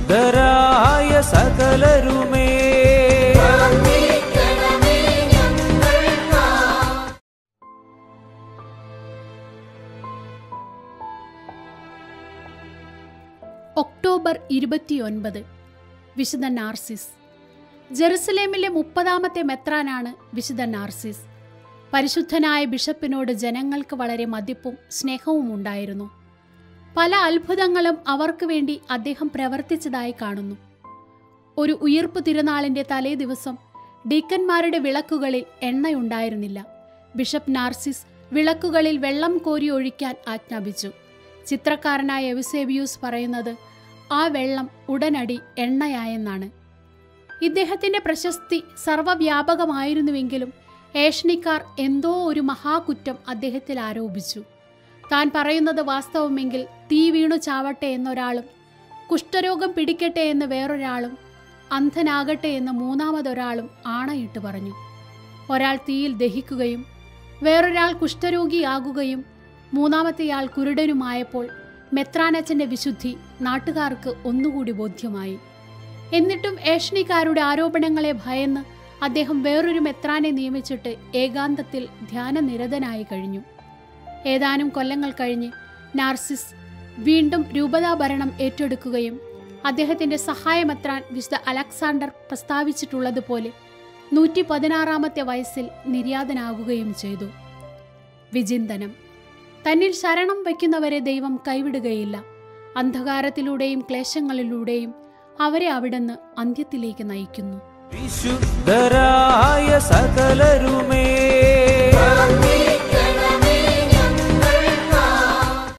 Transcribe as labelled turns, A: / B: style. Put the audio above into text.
A: വിശുദ്ധരായ സകലരുമേ
B: October ഇരുപത്തിയൊൻപത് വിശുദ്ധ നാർസിസ് ജെറുസലേമിലെ മുപ്പതാമത്തെ മെത്രാനാണ് വിശുദ്ധ നാർസിസ് പരിശുദ്ധനായ ബിഷപ്പിനോട് ജനങ്ങൾക്ക് വളരെ മതിപ്പും സ്നേഹവും ഉണ്ടായിരുന്നു പല അത്ഭുതങ്ങളും അവർക്ക് വേണ്ടി അദ്ദേഹം പ്രവർത്തിച്ചതായി കാണുന്നു ഒരു ഉയിർപ്പ് തിരുനാളിന്റെ തലേ ദിവസം ഡീക്കന്മാരുടെ വിളക്കുകളിൽ എണ്ണയുണ്ടായിരുന്നില്ല ബിഷപ്പ് നാർസിസ് വിളക്കുകളിൽ വെള്ളം കോരി ഒഴിക്കാൻ ആജ്ഞാപിച്ചു ചിത്രകാരനായ എവിസേബിയൂസ് പറയുന്നത് ആ വെള്ളം ഉടനടി എണ്ണയായെന്നാണ് ഇദ്ദേഹത്തിന്റെ പ്രശസ്തി സർവ്വവ്യാപകമായിരുന്നുവെങ്കിലും ഏഷണിക്കാർ എന്തോ ഒരു മഹാകുറ്റം അദ്ദേഹത്തിൽ ആരോപിച്ചു താൻ പറയുന്നത് വാസ്തവമെങ്കിൽ തീ വീണു ചാവട്ടെ എന്നൊരാളും കുഷ്ഠരോഗം പിടിക്കട്ടെ എന്ന് വേറൊരാളും അന്ധനാകട്ടെ എന്ന് മൂന്നാമതൊരാളും ആണയിട്ട് പറഞ്ഞു ഒരാൾ തീയിൽ ദഹിക്കുകയും വേറൊരാൾ കുഷ്ഠരോഗിയാകുകയും മൂന്നാമത്തെയാൾ കുരുടനുമായപ്പോൾ മെത്രാനച്ചന്റെ വിശുദ്ധി നാട്ടുകാർക്ക് ഒന്നുകൂടി ബോധ്യമായി എന്നിട്ടും ഏഷണിക്കാരുടെ ആരോപണങ്ങളെ ഭയന്ന് അദ്ദേഹം വേറൊരു മെത്രാനെ നിയമിച്ചിട്ട് ഏകാന്തത്തിൽ ധ്യാനനിരതനായി കഴിഞ്ഞു ഏതാനും കൊല്ലങ്ങൾ കഴിഞ്ഞ് നാർസിസ് വീണ്ടും രൂപതാഭരണം ഏറ്റെടുക്കുകയും അദ്ദേഹത്തിന്റെ സഹായമെത്രാൻ വിശുദ്ധ അലക്സാണ്ടർ പ്രസ്താവിച്ചിട്ടുള്ളതുപോലെ നൂറ്റി പതിനാറാമത്തെ വയസ്സിൽ നിര്യാതനാകുകയും ചെയ്തു വിചിന്തനം തന്നിൽ ശരണം വയ്ക്കുന്നവരെ ദൈവം കൈവിടുകയില്ല അന്ധകാരത്തിലൂടെയും ക്ലേശങ്ങളിലൂടെയും അവരെ അവിടുന്ന് അന്ത്യത്തിലേക്ക് നയിക്കുന്നു
A: വിശുദ്ധരായ സകലരുമേ